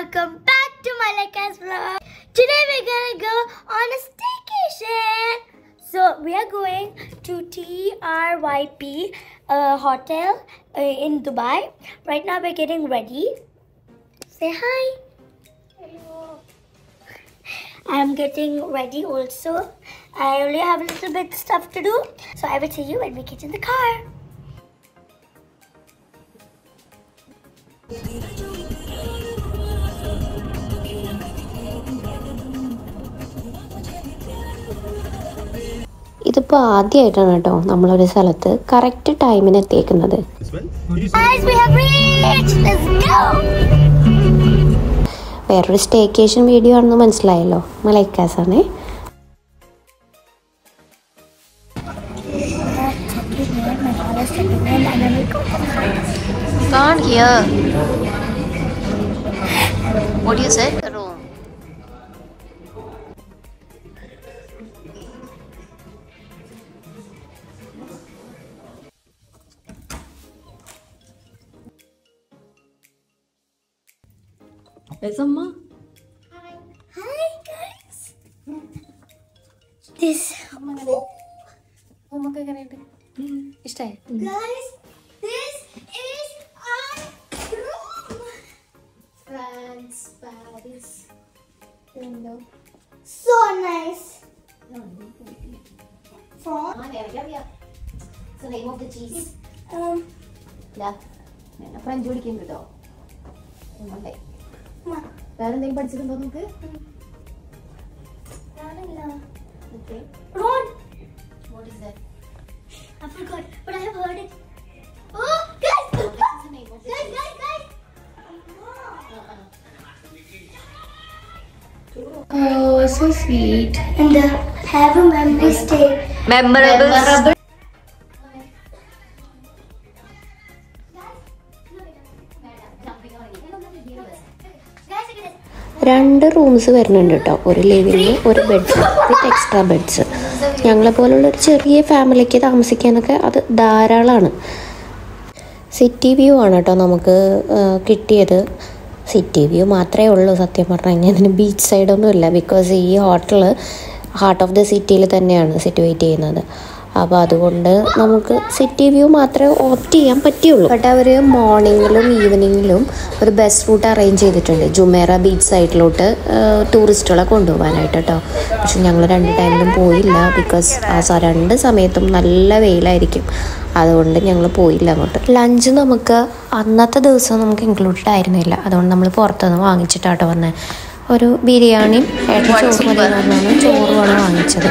welcome back to Malika's vlog. Today we're gonna go on a staycation. So we are going to TRYP uh, hotel uh, in Dubai. Right now we're getting ready. Say hi. I'm getting ready also. I only have a little bit stuff to do. So I will see you when we get in the car. ഇതിപ്പോൾ ആദ്യമായിട്ടാണ് കേട്ടോ നമ്മളൊരു സ്ഥലത്ത് correct ടൈമിന് എത്തിയേക്കുന്നത് Guys, we have reached. Let's go. വേറൊരു staycation video ആണെന്ന് മനസ്സിലായല്ലോ മലൈക്കാസാണേ Gone here. What do you say? The room. Esama. Hi, guys. This. ഇഷ്ടായി Guys, this is our room. France, Paris. Window. So nice. From name of the cheese um, French പഠിക്കാൻ കേട്ടോ അല്ലേ Ma. വേറെ എന്തെങ്കിലും പഠിച്ചിട്ടുണ്ടോ നമുക്ക് Ranila. Okay Ron. What is that I forgot, but I have heard it. Oh, guys! What is the name of the guys, cheese? guys, guys! Oh, so sweet. And the have a memory stay. Memorable. Guys, look at this. രണ്ട് rooms വരുന്നുണ്ട് കേട്ടോ ഒരു living ഒരു beds വിത്ത് extra beds ഞങ്ങളെ പോലുള്ള ഒരു ചെറിയ ഫാമിലിക്ക് താമസിക്കാനൊക്കെ അത് ധാരാളമാണ് സിറ്റി വ്യൂ ആണ് കേട്ടോ നമുക്ക് ആ, കിട്ടിയത് സിറ്റി വ്യൂ മാത്രമേ ഉള്ളൂ സത്യം പറഞ്ഞു കഴിഞ്ഞാൽ ഇതിന് ബീച്ച് സൈഡൊന്നും ഇല്ല ബിക്കോസ് ഈ ഹോട്ടൽ ഹാർട്ട് ഓഫ് ദ സിറ്റിയിൽ തന്നെയാണ് സിറ്റുവേറ്റ് ചെയ്യുന്നത് അപ്പോൾ അതുകൊണ്ട് നമുക്ക് സിറ്റി വ്യൂ മാത്രമേ ഓപ്റ്റ് ചെയ്യാൻ പറ്റുള്ളൂ ബട്ട് അവർ മോർണിംഗിലും ഈവനിങ്ങിലും ഒരു ബസ് റൂട്ട് അറേഞ്ച് ചെയ്തിട്ടുണ്ട് ജുമേറ ബീച്ച് സൈഡിലോട്ട് ടൂറിസ്റ്റുകളെ കൊണ്ടുപോകാനായിട്ട് കേട്ടോ പക്ഷെ ഞങ്ങൾ രണ്ട് ടൈമിലും പോയില്ല ബിക്കോസ് ആ സ- രണ്ട് സമയത്തും നല്ല വെയിലായിരിക്കും അതുകൊണ്ട് ഞങ്ങൾ പോയില്ല അങ്ങോട്ട് ലഞ്ച് നമുക്ക് അന്നത്തെ ദിവസം നമുക്ക് ഇൻക്ലൂഡഡ് ആയിരുന്നില്ല അതുകൊണ്ട് നമ്മൾ പുറത്തുനിന്ന് വാങ്ങിച്ചിട്ടാട്ടോ വന്നത് ഒരു ബിരിയാണിയും ഏട്ടൻ ചോറ് മതി എന്ന് പറഞ്ഞാണ് ചോറുമാണ് വാങ്ങിച്ചത്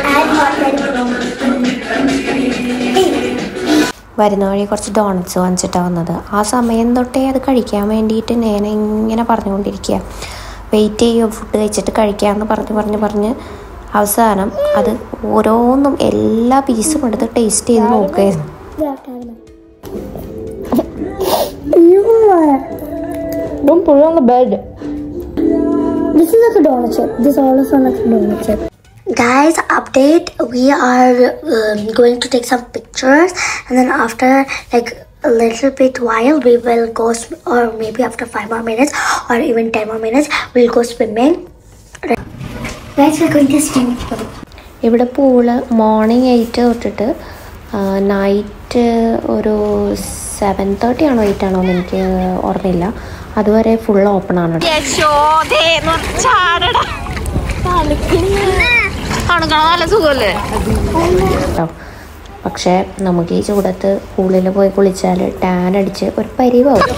വരുന്ന വഴി കുറച്ച് ഡോണറ്റ്സ് വാങ്ങിച്ചിട്ടാണ് വന്നത് ആ സമയം തൊട്ടേ അത് കഴിക്കാൻ വേണ്ടിയിട്ട് ഞാൻ ഇങ്ങനെ പറഞ്ഞുകൊണ്ടിരിക്കുക വെയിറ്റ് ചെയ്യുക ഫുഡ് കഴിച്ചിട്ട് കഴിക്കാമെന്ന് പറഞ്ഞ് പറഞ്ഞ് പറഞ്ഞ് അവസാനം അത് ഓരോന്നും എല്ലാ പീസും എടുത്ത് ടേസ്റ്റ് ചെയ്ത് നോക്കുകയായിരുന്നു Don't put it on the bed. This is like a donut chip. This all is like a donut chip. Guys, update. We are um, going to take some pictures, and then after like a little bit while, we will go, sw- or maybe after five more minutes, or even ten more minutes, we'll go swimming. Guys, we're going to swim. ഇവിടെ pool morning eight തൊട്ടിട്ട് night ഒരു seven thirty ആണോ eight ആണോ എന്ന് എനിക്ക് ഓർമ്മയില്ല അതുവരെ full open ആണ് കേട്ടോ. നല്ല സുഖമല്ലേ കേട്ടോ പക്ഷേ നമുക്ക് ഈ ചൂടത്ത് പൂളിൽ പോയി കുളിച്ചാൽ ടാൻ അടിച്ച് ഒരു പരിവാവും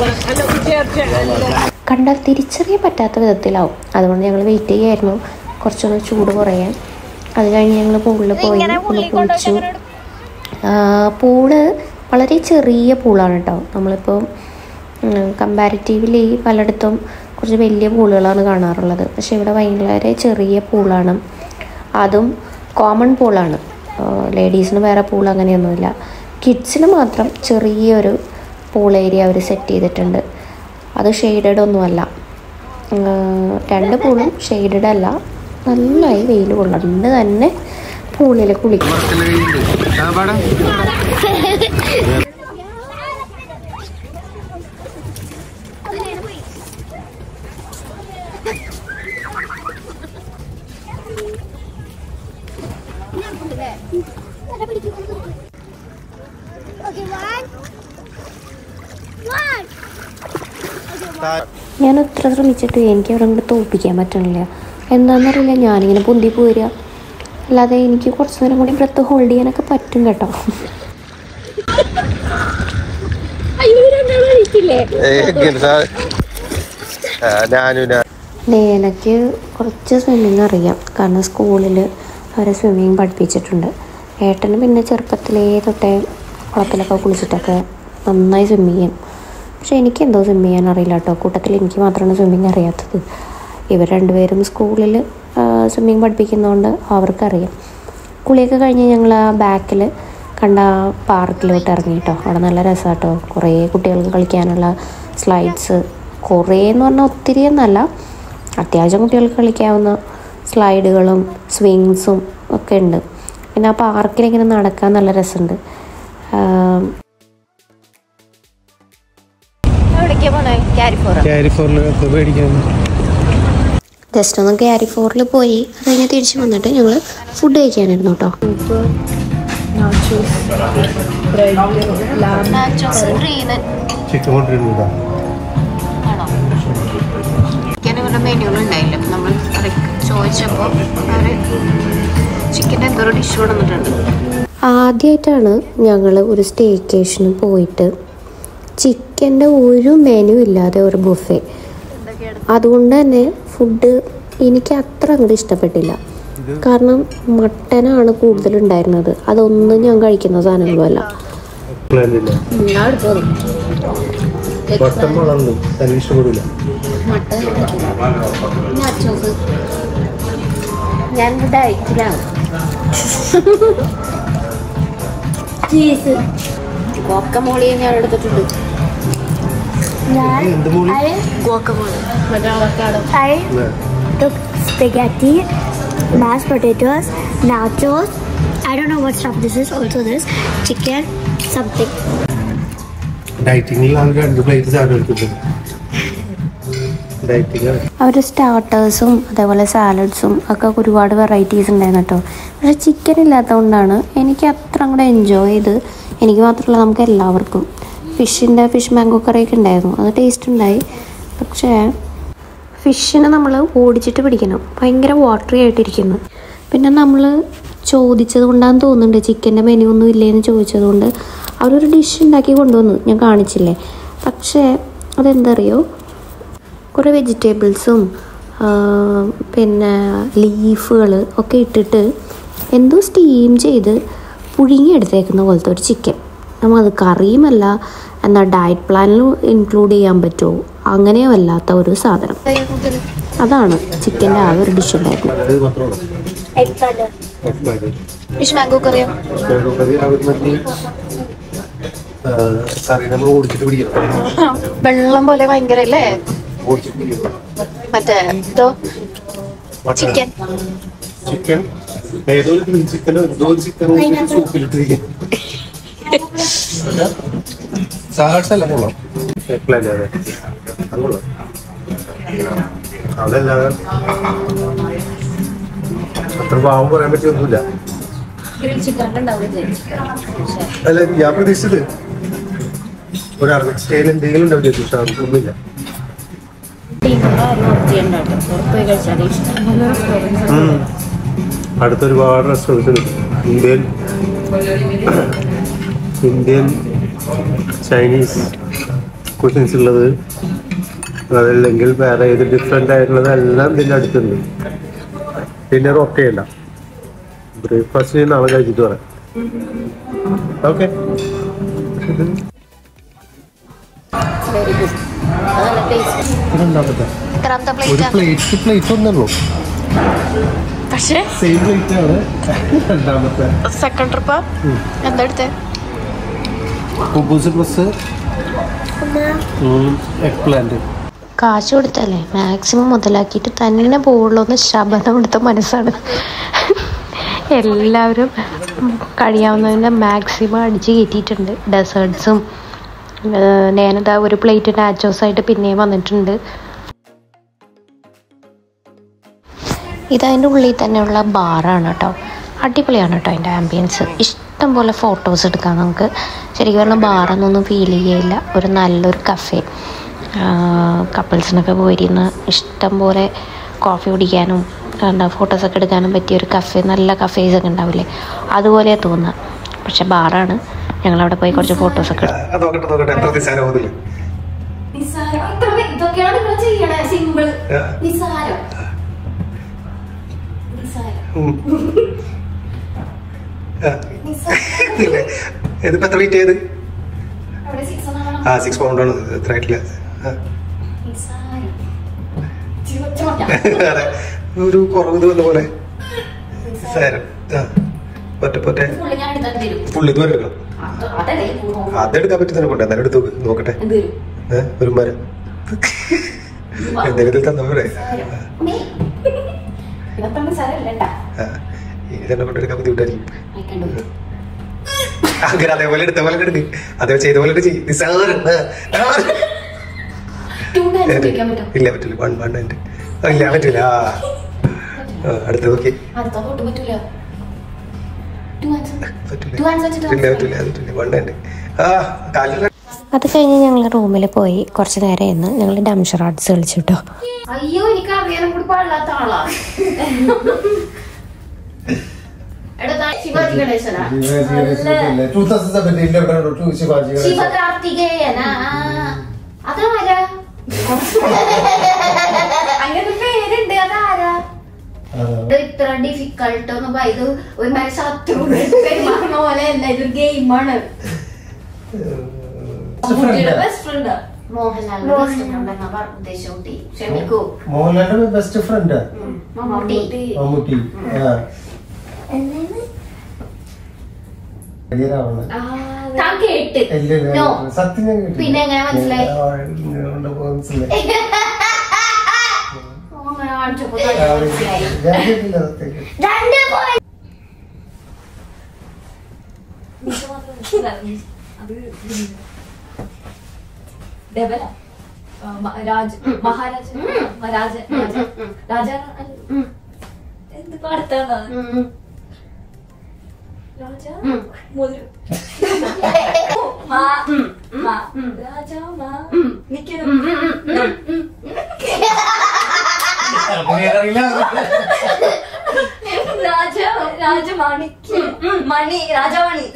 കണ്ടാൽ തിരിച്ചറിയാൻ പറ്റാത്ത വിധത്തിലാവും അതുകൊണ്ട് ഞങ്ങൾ വെയിറ്റ് ചെയ്യായിരുന്നു കുറച്ചൊന്ന് ചൂട് കുറയാൻ അത് കഴിഞ്ഞ് ഞങ്ങൾ പൂളിൽ പോയി ഒന്ന് കുളിച്ചു ആ, പൂള് വളരെ ചെറിയ പൂളാണ് കേട്ടോ നമ്മളിപ്പോൾ കമ്പാരിറ്റീവ്ലി പലയിടത്തും കുറച്ച് വലിയ പൂളുകളാണ് കാണാറുള്ളത് പക്ഷേ ഇവിടെ ഭയങ്കര ചെറിയ പൂളാണ് അതും കോമൺ പൂളാണ് ലേഡീസിന് വേറെ പൂൾ അങ്ങനെയൊന്നുമില്ല കിഡ്സിന് മാത്രം ചെറിയൊരു പൂൾ ഏരിയ അവർ സെറ്റ് ചെയ്തിട്ടുണ്ട് അത് ഷെയ്ഡഡ് ഒന്നുമല്ല ആ, രണ്ട് പൂളും ഷെയ്ഡഡ് അല്ല നന്നായി വെയിൽ കൊള്ളുന്നുണ്ട് തന്നെ പൂളിൽ കുളിക്കും ഞാൻ എത്ര ശ്രമിച്ചിട്ട് എനിക്ക് അവിടെ അങ്ങോട്ട് തോൽപ്പിക്കാൻ പറ്റണില്ല എന്താണെന്നറിയില്ല ഞാനിങ്ങനെ പൊന്തി പോരുക അല്ലാതെ എനിക്ക് കുറച്ച് നേരം കൂടി ബ്രത്ത് ഹോൾഡ് ചെയ്യാനൊക്കെ പറ്റും കേട്ടോ ഞാനും ഞാൻ ലേലയ്ക്ക് കുറച്ച് സ്വിമ്മിങ് അറിയാം കാരണം സ്കൂളിൽ അവരെ സ്വിമ്മിങ് പഠിപ്പിച്ചിട്ടുണ്ട് ഏട്ടന് പിന്നെ ചെറുപ്പത്തിലേ തൊട്ടേ കുളത്തിലൊക്കെ കുളിച്ചിട്ടൊക്കെ നന്നായി സ്വിമ്മ് ചെയ്യും പക്ഷെ എനിക്ക് എന്തോ സ്വിമ്മ് ചെയ്യാൻ അറിയില്ല കേട്ടോ കൂട്ടത്തിൽ എനിക്ക് മാത്രമാണ് സ്വിമ്മിങ് അറിയാത്തത് ഇവർ രണ്ടുപേരും സ്കൂളിൽ സ്വിമ്മിങ് പഠിപ്പിക്കുന്നതുകൊണ്ട് അവർക്കറിയാം കുളിയൊക്കെ കഴിഞ്ഞ് ഞങ്ങൾ ആ ബാക്കിൽ കണ്ട പാർക്കിലോട്ട് ഇറങ്ങി കേട്ടോ അവിടെ നല്ല രസമാട്ടോ കുറേ കുട്ടികൾക്ക് കളിക്കാനുള്ള സ്ലൈഡ്സ് കുറേ എന്ന് പറഞ്ഞാൽ ഒത്തിരി എന്നല്ല അത്യാവശ്യം കുട്ടികൾക്ക് കളിക്കാവുന്ന സ്ലൈഡുകളും സ്വിങ്സും ഒക്കെ ഉണ്ട് പിന്നെ ആ പാർക്കിൽ ഇങ്ങനെ നടക്കാൻ നല്ല രസമുണ്ട് ആം, ക്യാരി ഫോറിൽ മേടിക്കാൻ ജസ്റ്റ് ഒന്ന് ക്യാരി ഫോറിൽ പോയി അത് കഴിഞ്ഞ് തിരിച്ച് വന്നിട്ട് ഞങ്ങൾ ഫുഡ് കഴിക്കാനായിരുന്നു കേട്ടോ ചിക്കൻ കൊണ്ടിരുന്നതാ ചിക്കൻ ഇവരുടെ മെനുകൾ ഉണ്ടായില്ല അപ്പം നമ്മൾ ചോദിച്ചപ്പോൾ അവർ ചിക്കൻ്റെ എന്തോ ഡിഷ് കൊണ്ടുവന്നിട്ടുണ്ട് ആദ്യമായിട്ടാണ് ഞങ്ങൾ ഒരു സ്റ്റേക്കേഷന് പോയിട്ട് ചിക്കൻ്റെ ഒരു മെനു ഇല്ലാതെ ഒരു ബുഫേ അതുകൊണ്ട് തന്നെ ഫുഡ് എനിക്ക് അത്ര അങ്ങോട്ട് ഇഷ്ടപ്പെട്ടില്ല കാരണം മട്ടനാണ് കൂടുതലുണ്ടായിരുന്നത് അതൊന്നും ഞാൻ കഴിക്കുന്ന സാധനങ്ങളുമല്ല പ്ലാനില്ല മട്ടൻ വളർന്നു തന്നെ ഇഷ്ടപ്പെടില്ല ഞാൻ ഡയറ്റിലാണ് ചീസ് ഗോക്കമോളിയെ ഞാൻ എടുത്തിട്ടുണ്ട് ഞാൻ എന്ത് മോളി I I took spaghetti, mashed potatoes, nachos. I don't know what stuff this is. Also this chicken, something. ഡയറ്റിങ്ങിൽ അവർ രണ്ട് പ്ലേറ്റ് സാധനം എടുത്തിട്ടുണ്ട് ഡയറ്റിങ് അവർ സ്റ്റാർട്ടേഴ്സും അതേപോലെ സാലഡ്സും ഒക്കെ ഒരുപാട് വെറൈറ്റീസ് ഉണ്ടായിരുന്നു കേട്ടോ പക്ഷെ ചിക്കൻ ഇല്ലാത്തതുകൊണ്ടാണ് എനിക്ക് അത്ര അങ്ങോട്ട് എൻജോയ് ചെയ്ത് എനിക്ക് മാത്രമല്ല നമുക്ക് എല്ലാവർക്കും ഫിഷിൻ്റെ ഫിഷ് മാംഗോ കറിയൊക്കെ ഉണ്ടായിരുന്നു അത് ടേസ്റ്റ് ഉണ്ടായി പക്ഷേ ഫിഷിനെ നമ്മൾ ഓടിച്ചിട്ട് പിടിക്കണം ഭയങ്കര വാട്ടറി ആയിട്ടിരിക്കുന്നു പിന്നെ നമ്മൾ ചോദിച്ചത് കൊണ്ടാന്ന് തോന്നുന്നുണ്ട് ചിക്കൻ്റെ മെനു ഒന്നും ഇല്ലേന്ന് ചോദിച്ചത് കൊണ്ട് അവരൊരു ഡിഷ് ഉണ്ടാക്കി കൊണ്ടുവന്നു ഞാൻ കാണിച്ചില്ലേ പക്ഷേ അതെന്തറിയോ കുറേ വെജിറ്റബിൾസും പിന്നെ ലീഫുകൾ ഒക്കെ ഇട്ടിട്ട് എന്തോ സ്റ്റീം ചെയ്ത് പുഴുങ്ങിയെടുത്തേക്കുന്ന പോലത്തെ ഒരു ചിക്കൻ നമ്മൾ അത് കറിയുമല്ല എന്നാൽ ഡയറ്റ് പ്ലാനിൽ ഇൻക്ലൂഡ് ചെയ്യാൻ പറ്റുമോ അങ്ങനെയോ അല്ലാത്ത ഒരു സാധനം അതാണ് ചിക്കൻ്റെ ആ ഒരു ഡിഷ് ഉണ്ടായിരുന്നു അത് മാത്രമാണ് Egg butter. ഫിഷ് മാംഗോ കറിയോ കറി അവർ മറ്റേ കറി നമ്മൾ ഓടിച്ചിട്ട് പിടിക്കണം വെള്ളം പോലെ ഭയങ്കര അല്ലേ ഓടിച്ചിട്ട് പിടിക്കണം മറ്റേ ഇതോ മട്ടൺ. ചിക്കൻ ചിക്കൻ ഏതോ ഒരു ഗ്രിൽ ചിക്കനോ എന്തോ ഒരു ചിക്കൻ സൂപ്പിലിട്ടിരിക്കും സാലഡ്സ് അല്ല കൊള്ളാം എഗ്ഗ്പ്ലാന്റ് അതെ അത് കൊള്ളാം അതല്ലാതെ അത്ര പാവം പറയാൻ പറ്റിയൊന്നുമില്ല അല്ല ഞാൻ പ്രതീക്ഷിച്ചത് ഒരു അറബിക് സ്റ്റൈൽ എന്തെങ്കിലും ഉണ്ടാവില്ല പക്ഷെ അതൊന്നുമില്ല ഉം. അടുത്ത ഒരുപാട് റെസ്റ്റോറൻറ്റ്സ് ഉണ്ട് ഇന്ത്യൻ ഇന്ത്യൻ ചൈനീസ് കുസിൻസ് ഉള്ളത് അതല്ലെങ്കിൽ വേറെ ഏത് ഡിഫറെൻ്റ് ആയിട്ടുള്ളത് എല്ലാം ഇതിൻ്റെ അടുത്തുണ്ട് ഡിന്നർ ഒക്കെ അല്ല ബ്രേക്ക്ഫാസ്റ്റ് നാളെ കഴിച്ചിട്ട് പറയാം ഓക്കെ രണ്ടാമത്തെ എത്രാമത്തെ ഒരു പ്ലേറ്റ് പ്ലേറ്റ് പ്ലേറ്റ് ഒന്നുള്ളൂ പക്ഷേ സെയിം പ്ലേറ്റ് ആണ് രണ്ടാമത്തെ സെക്കൻഡ് ട്രിപ്പ് എന്താ എടുത്തേ കുബൂസ് പ്ലസ് എഗ് പ്ലാന്റ് കാശ് കൊടുത്തല്ലേ മാക്സിമം മുതലാക്കിയിട്ട് തന്നെ പോവുള്ളൂ എന്ന് ശബനം എടുത്ത മനസ്സാണ് എല്ലാവരും കഴിയാവുന്നതിൻ്റെ മാക്സിമം അടിച്ച് കയറ്റിയിട്ടുണ്ട് ഡെസേർട്ട്സും ഞാനിതാ ഒരു പ്ലേറ്റ് നാച്ചോസ് ആയിട്ട് പിന്നെയും വന്നിട്ടുണ്ട് ഇതതിൻ്റെ ഉള്ളിൽ തന്നെയുള്ള ബാറാണ് കേട്ടോ അടിപൊളിയാണ് കേട്ടോ അതിൻ്റെ ആംബിയൻസ് ഇഷ്ടം പോലെ ഫോട്ടോസ് എടുക്കാം നമുക്ക് ശരിക്കും പറഞ്ഞാൽ ബാറെന്നൊന്നും ഫീൽ ചെയ്യില്ല ഒരു നല്ലൊരു കഫേ കപ്പിൾസിനൊക്കെ പോയിരുന്ന് ഇഷ്ടം പോലെ കോഫി കുടിക്കാനും എന്താ ഫോട്ടോസൊക്കെ എടുക്കാനും പറ്റിയ ഒരു കഫേ നല്ല കഫേസ് ഒക്കെ ഉണ്ടാവില്ലേ അതുപോലെ തോന്നുക പക്ഷെ ബാറാണ് ഞങ്ങളവിടെ പോയി കുറച്ച് ഫോട്ടോസൊക്കെ എടുത്തു ആ, നോക്കട്ടെ നോക്കട്ടെ എത്ര നിസ്സാരം മുതല് നിസ്സാരം ഇത്ര ഇതൊക്കെയാണ് നിങ്ങൾ ചെയ്യണേ സിമ്പിൾ ആ. നിസ്സാരം നിസ്സാരം ഉം. ആ. ഇല്ലേ? ഇതിപ്പോ എത്ര വെയിറ്റ് ചെയ്ത് അവിടെ സിക്സ് ആണ് ആ സിക്സ് പൗണ്ട് ആണ് എത്ര ആയിട്ടില്ല ആ. നിസ്സാരം ചിവച്ച മറ്റ അതെ ഒരു കുറവ് ഇത് വന്ന പോലെ നിസ്സാരം ആ പൊറ്റ പൊറ്റ പുള്ളി ഞാൻ എടുത്താൽ തരും ഫുൾ ഇതുവരെ എടുക്കണം അത് അതല്ലേ ഈ പൂർവ്വം. അതെടുക്കാൻ പറ്റുന്ന കൊണ്ട് എന്നാലും എടുത്ത് നോക്ക് നോക്കട്ടെ എന്ത് തരും ഏഹ് ഒരു മരം എന്തെങ്കിലും തന്ന പോലെ നീ ഇതൊക്കെ നിസ്സാരമല്ല കേട്ടാ ആ, ഇനി തന്നെ കൊണ്ടെടുക്കാൻ ബുദ്ധിമുട്ടായിരിക്കും അയക്കണ്ടത് അങ്ങനെ അതേപോലെ എടുത്ത പോലെ എടുക്ക് അതേ ചെയ്ത പോലെ ചെയ്യും നിസ്സാരം ആ, ആ. ടൂ ടൈംസ് ഉപയോഗിക്കാൻ പറ്റും ഇല്ല പറ്റില്ല വൺ വൺ ഉണ്ട് ഇല്ല പറ്റില്ല ആ ആ, അടുത്ത നോക്കി അടുത്ത തൊട്ട് പറ്റൂല ടു ആൻസർ പറ്റില്ല ടു ആൻസർ വെച്ചിട്ട് പറ്റില്ല പറ്റില്ല അത് പറ്റില്ല വൺ ഉണ്ട് ആ കാലിൽ അത് കഴിഞ്ഞ് ഞങ്ങൾ റൂമിൽ പോയി കുറച്ച് നേരം ഇന്ന് ഞങ്ങൾ ഡംഷർ ആർട്സ് കളിച്ചു കേട്ടോ അയ്യോ എനിക്ക് അറിയാനും കൂടി പാടില്ലാത്ത ആളാ എടാ ശിവാജി ഗണേശനാ ശിവകാർത്തികേയനാ അതാരാ അങ്ങനെ പേരുണ്ട് അതാരാ ഇത് ഇത്ര ഡിഫിക്കൾട്ട് ഒന്നും ഇത് ഒരു മര ശത്രു പെരുമാറുന്ന പോലെ അല്ല ഇതൊരു ഗെയിമാണ് ബെസ്റ്റ് ഫ്രണ്ട് മോഹൻലാലിന്റെ ബെസ്റ്റ് ഫ്രണ്ട് എന്നാ പറഞ്ഞ ഉദ്ദേശം കുട്ടി ക്ഷമിക്കൂ മോഹൻലാലിന്റെ ബെസ്റ്റ് ഫ്രണ്ട് മമ്മൂട്ടി മമ്മൂട്ടി ആ ക്ലിയറാവണം താൻ കേട്ട് ഇല്ല, ഇല്ല, നോ സത്യം ഞാൻ കേട്ടില്ല. പിന്നെ എങ്ങനെ മനസ്സിലായി? ആ, ഉണ്ട്, മനസ്സിലായി. അങ്ങനെ കാണിച്ചപ്പോ ആ, തന്നെ മനസ്സിലായി ഞാൻ കേട്ടില്ല സത്യം കേട്ടില്ല. രണ്ട് പോയി രാജ് മഹാരാജ രാജ രാജ രാജ എന്ത് പാടത്താണ് രാജ മുതൽ മാ മാ രാജ മാ നിക്കുന്നു രാജ രാജമാണിക്ക് മണി രാജമണി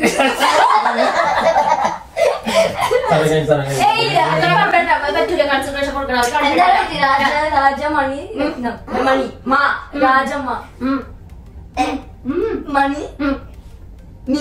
സമയം, സമയം. ഏയ് അത്ര പറഞ്ഞിട്ട് പറ്റൂല കൺസെൻട്രേഷൻ കൊടുക്കണം അത് എന്താ കണ്ടില്ല. രാജ രാജമണി മണി മാ രാജമ്മ ഉം. ഉം. മണി ഉം. നീ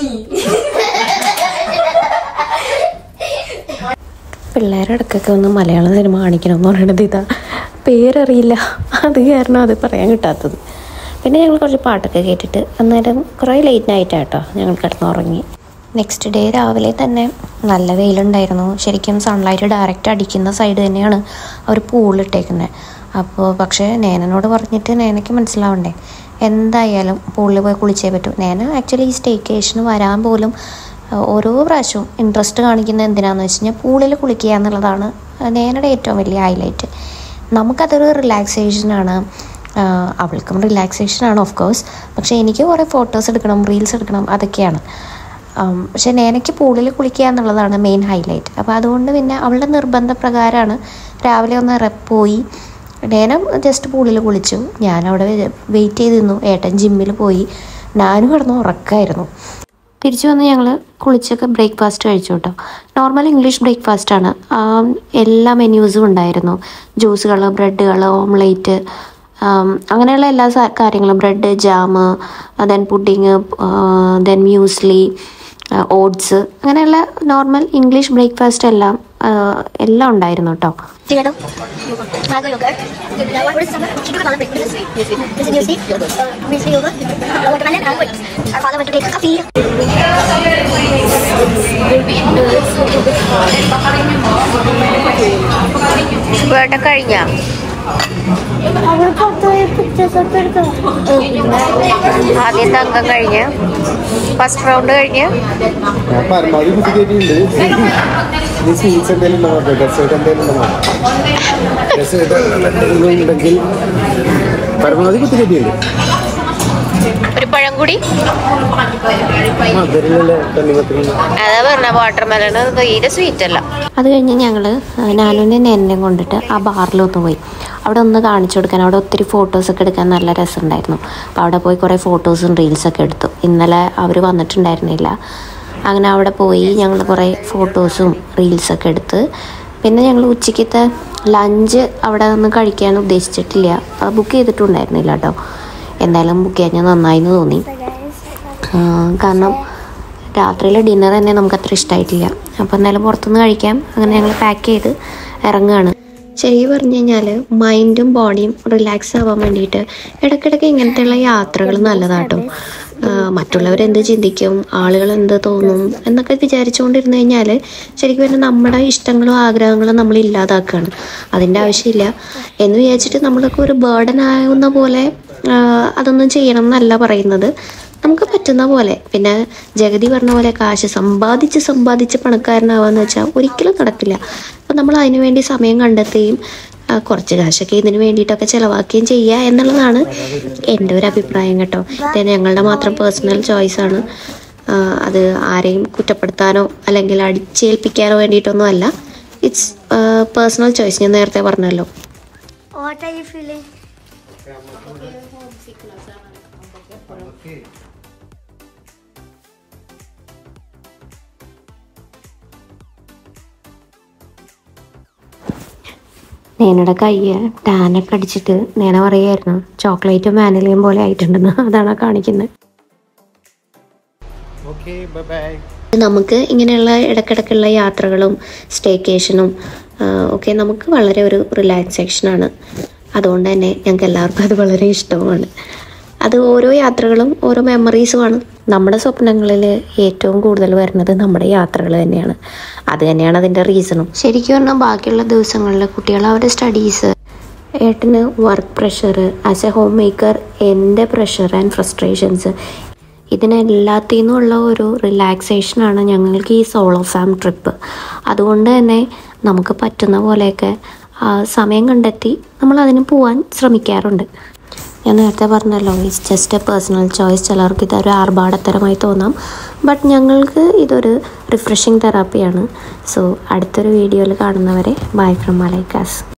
പിള്ളേരുടെ ഇടയ്ക്കൊക്കെ ഒന്ന് മലയാളം സിനിമ കാണിക്കണം എന്ന് പറയണത് ഇതാ പേരറിയില്ല അത് കാരണം അത് പറയാൻ കിട്ടാത്തത് പിന്നെ ഞങ്ങൾ കുറച്ച് പാട്ടൊക്കെ കേട്ടിട്ട് അന്നേരം കുറേ ലേറ്റ് നൈറ്റാട്ടോ ഞങ്ങൾ കിടന്നുറങ്ങി നെക്സ്റ്റ് ഡേ രാവിലെ തന്നെ നല്ല വെയിലുണ്ടായിരുന്നു ശരിക്കും സൺലൈറ്റ് ഡയറക്റ്റ് അടിക്കുന്ന സൈഡ് തന്നെയാണ് അവർ പൂളിട്ടേക്കുന്നത് അപ്പോൾ പക്ഷേ നേനനോട് പറഞ്ഞിട്ട് നേനയ്ക്ക് മനസ്സിലാവണ്ടേ എന്തായാലും പൂളിൽ പോയി കുളിച്ചേ പറ്റൂ നേന ആക്ച്വലി ഈ സ്റ്റേക്കേഷന് വരാൻ പോലും അഹ് ഓരോ പ്രാവശ്യവും ഇൻട്രസ്റ്റ് കാണിക്കുന്നത് എന്തിനാന്ന് വെച്ച് കഴിഞ്ഞാൽ പൂളിൽ കുളിക്കുക എന്നുള്ളതാണ് നേനയുടെ ഏറ്റവും വലിയ ഹൈലൈറ്റ് നമുക്കതൊരു റിലാക്സേഷനാണ് അവൾക്കും റിലാക്സേഷനാണ് ഓഫ് കോഴ്സ് പക്ഷേ എനിക്ക് കുറേ ഫോട്ടോസ് എടുക്കണം റീൽസ് എടുക്കണം അതൊക്കെയാണ് ഉം, പക്ഷേ നേനയ്ക്ക് പൂളിൽ കുളിക്കുക എന്നുള്ളതാണ് മെയിൻ ഹൈലൈറ്റ് അപ്പോൾ അതുകൊണ്ട് പിന്നെ അവളുടെ നിർബന്ധപ്രകാരമാണ് രാവിലെ ഒന്ന് റെപ്പ് പോയി നേന ജസ്റ്റ് പൂളിൽ കുളിച്ചു ഞാനവിടെ വെയിറ്റ് ചെയ്ത് നിന്നു ഏട്ടൻ ജിമ്മിൽ പോയി ഞാനും കിടന്ന് ഉറക്കമായിരുന്നു തിരിച്ചു വന്ന് ഞങ്ങൾ കുളിച്ചൊക്കെ ബ്രേക്ക്ഫാസ്റ്റ് കഴിച്ചു കേട്ടോ നോർമൽ ഇംഗ്ലീഷ് ബ്രേക്ക്ഫാസ്റ്റാണ് എല്ലാ മെന്യൂസും ഉണ്ടായിരുന്നു ജ്യൂസുകൾ ബ്രെഡുകൾ ഓംലേറ്റ് അങ്ങനെയുള്ള എല്ലാ സാ- കാര്യങ്ങളും bread jam then pudding then muesli oats അങ്ങനെയുള്ള നോർമൽ ഇംഗ്ലീഷ് ബ്രേക്ക്ഫാസ്റ്റ് എല്ലാം ആ, എല്ലാം ഉണ്ടായിരുന്നു കേട്ടോ Tomato, mango yogurt. Now what is summer? Chicken banana bread. This is this is muesli. Uh, muesli yogurt. Uh, watermelon and wait. Our father went to take a coffee. വേട്ട കഴിഞ്ഞ അവർ പുറത്തുപോയി pictures ഒക്കെ എടുക്കണം ആദ്യത്തെ അംഗം കഴിഞ്ഞ് ഫസ്റ്റ് റൗണ്ട് കഴിഞ്ഞ് ഞാൻ പരമാവധി കുത്തി കയറ്റിയിട്ടുണ്ട് ഇനി സ്വീറ്റ്സ് എന്തെങ്കിലും ഉണ്ടോ നോക്കാം ഡെസേർട്ട് എന്തെങ്കിലും ഉണ്ടോ ഡെസേർട്ട് എന്തെങ്കിലും ഉണ്ടെങ്കിൽ പരമാവധി കുത്തി കയറ്റിയുണ്ട് ഒരു പഴം കൂടി മധുരല്ലേ തണ്ണിമത്തനും അതാ പറഞ്ഞ വാട്ടർ മെലൺ തീരെ സ്വീറ്റ് അല്ല അത് കഴിഞ്ഞ് ഞങ്ങൾ നാനുവിൻ്റെ നെന്നെ കൊണ്ടിട്ട് ആ ബാറിലൊന്ന് പോയി അവിടെ ഒന്ന് കാണിച്ചു കൊടുക്കാൻ അവിടെ ഒത്തിരി ഫോട്ടോസൊക്കെ എടുക്കാൻ നല്ല രസമുണ്ടായിരുന്നു അപ്പോൾ അവിടെ പോയി കുറേ ഫോട്ടോസും റീൽസൊക്കെ എടുത്തു ഇന്നലെ അവർ വന്നിട്ടുണ്ടായിരുന്നില്ല അങ്ങനെ അവിടെ പോയി ഞങ്ങൾ കുറേ ഫോട്ടോസും റീൽസൊക്കെ എടുത്ത് പിന്നെ ഞങ്ങൾ ഉച്ചയ്ക്കത്തെ ലഞ്ച് അവിടെ നിന്ന് കഴിക്കാൻ ഉദ്ദേശിച്ചിട്ടില്ല ബുക്ക് ചെയ്തിട്ടുണ്ടായിരുന്നില്ല കേട്ടോ എന്തായാലും ബുക്ക് ചെയ്യാൻ നന്നായി എന്ന് തോന്നി ആ, കാരണം രാത്രിയിലെ ഡിന്നർ തന്നെ നമുക്ക് അത്ര ഇഷ്ടമായിട്ടില്ല അപ്പോൾ എന്തായാലും പുറത്തുനിന്ന് കഴിക്കാം അങ്ങനെ ഞങ്ങൾ പാക്ക് ചെയ്ത് ഇറങ്ങുകയാണ് ശരിക്കും പറഞ്ഞു കഴിഞ്ഞാൽ മൈൻഡും ബോഡിയും റിലാക്സ് ആവാൻ വേണ്ടിയിട്ട് ഇടയ്ക്കിടയ്ക്ക് ഇങ്ങനത്തെയുള്ള യാത്രകൾ നല്ലതാട്ടോ മറ്റുള്ളവരെന്ത് ചിന്തിക്കും ആളുകൾ എന്ത് തോന്നും എന്നൊക്കെ വിചാരിച്ചുകൊണ്ടിരുന്നു കഴിഞ്ഞാൽ ശരിക്കും പറഞ്ഞാൽ നമ്മുടെ ഇഷ്ടങ്ങളും ആഗ്രഹങ്ങളും നമ്മൾ ഇല്ലാതാക്കുകയാണ് അതിൻ്റെ ആവശ്യമില്ല എന്ന് വിചാരിച്ചിട്ട് നമ്മളൊക്കെ ഒരു ബേർഡൻ ആവുന്ന പോലെ ആ, അതൊന്നും ചെയ്യണം എന്നല്ല പറയുന്നത് നമുക്ക് പറ്റുന്ന പോലെ പിന്നെ ജഗതി പറഞ്ഞ പോലെ കാശ് സമ്പാദിച്ച് സമ്പാദിച്ച് പണക്കാരനാവാന്ന് വെച്ചാൽ ഒരിക്കലും നടക്കില്ല അപ്പം നമ്മൾ അതിനു വേണ്ടി സമയം കണ്ടെത്തുകയും ആ, കുറച്ച് കാശൊക്കെ ഇതിന് വേണ്ടിയിട്ടൊക്കെ ചിലവാക്കുകയും ചെയ്യുക എന്നുള്ളതാണ് എൻ്റെ ഒരു അഭിപ്രായം കേട്ടോ ഇത് ഞങ്ങളുടെ മാത്രം പേഴ്സണൽ ചോയ്സാണ് അത് ആരെയും കുറ്റപ്പെടുത്താനോ അല്ലെങ്കിൽ അടിച്ചേൽപ്പിക്കാനോ വേണ്ടിയിട്ടൊന്നും അല്ല ഇറ്റ്സ് പേഴ്സണൽ ചോയ്സ് ഞാൻ നേരത്തെ പറഞ്ഞല്ലോ What are you feeling? നേനയുടെ കൈ ടാനൊക്കെ അടിച്ചിട്ട് നേന പറയായിരുന്നു ചോക്ലേറ്റും വാനിലയും പോലെ ആയിട്ടുണ്ടെന്ന് അതാണ് ആ കാണിക്കുന്നത് ഓക്കെ ബൈ ബൈ നമുക്ക് ഇങ്ങനെയുള്ള ഇടയ്ക്കിടയ്ക്കുള്ള യാത്രകളും സ്റ്റേക്കേഷനും ഒക്കെ നമുക്ക് വളരെ ഒരു റിലാക്സേഷനാണ് അതുകൊണ്ട് തന്നെ ഞങ്ങൾക്ക് എല്ലാവർക്കും അത് വളരെ ഇഷ്ടവുമാണ് അത് ഓരോ യാത്രകളും ഓരോ മെമ്മറീസുമാണ് നമ്മുടെ സ്വപ്നങ്ങളിൽ ഏറ്റവും കൂടുതൽ വരുന്നത് നമ്മുടെ യാത്രകൾ തന്നെയാണ് അത് തന്നെയാണ് അതിൻ്റെ റീസണും ശരിക്കും പറഞ്ഞാൽ ബാക്കിയുള്ള ദിവസങ്ങളിൽ കുട്ടികൾ അവരുടെ സ്റ്റഡീസ് ഏട്ടന് work pressure as a homemaker എൻ്റെ പ്രഷർ ആൻഡ് ഫ്രസ്ട്രേഷൻസ് ഇതിനെല്ലാത്തിൽ നിന്നുള്ള ഒരു റിലാക്സേഷനാണ് ഞങ്ങൾക്ക് ഈ സോളോ ഫാം ട്രിപ്പ് അതുകൊണ്ട് തന്നെ നമുക്ക് പറ്റുന്ന പോലെയൊക്കെ ആ, സമയം കണ്ടെത്തി നമ്മൾ അതിന് പോവാൻ ശ്രമിക്കാറുണ്ട് ഞാൻ നേരത്തെ പറഞ്ഞല്ലോ it's just a personal choice ചിലർക്ക് ഇതൊരു ആർഭാടത്തരമായി തോന്നാം ബട്ട് ഞങ്ങൾക്ക് ഇതൊരു റിഫ്രഷിങ് തെറാപ്പിയാണ് സോ അടുത്തൊരു വീഡിയോയിൽ കാണുന്നവരെ ബൈ ഫ്രം മലൈക്കാസ്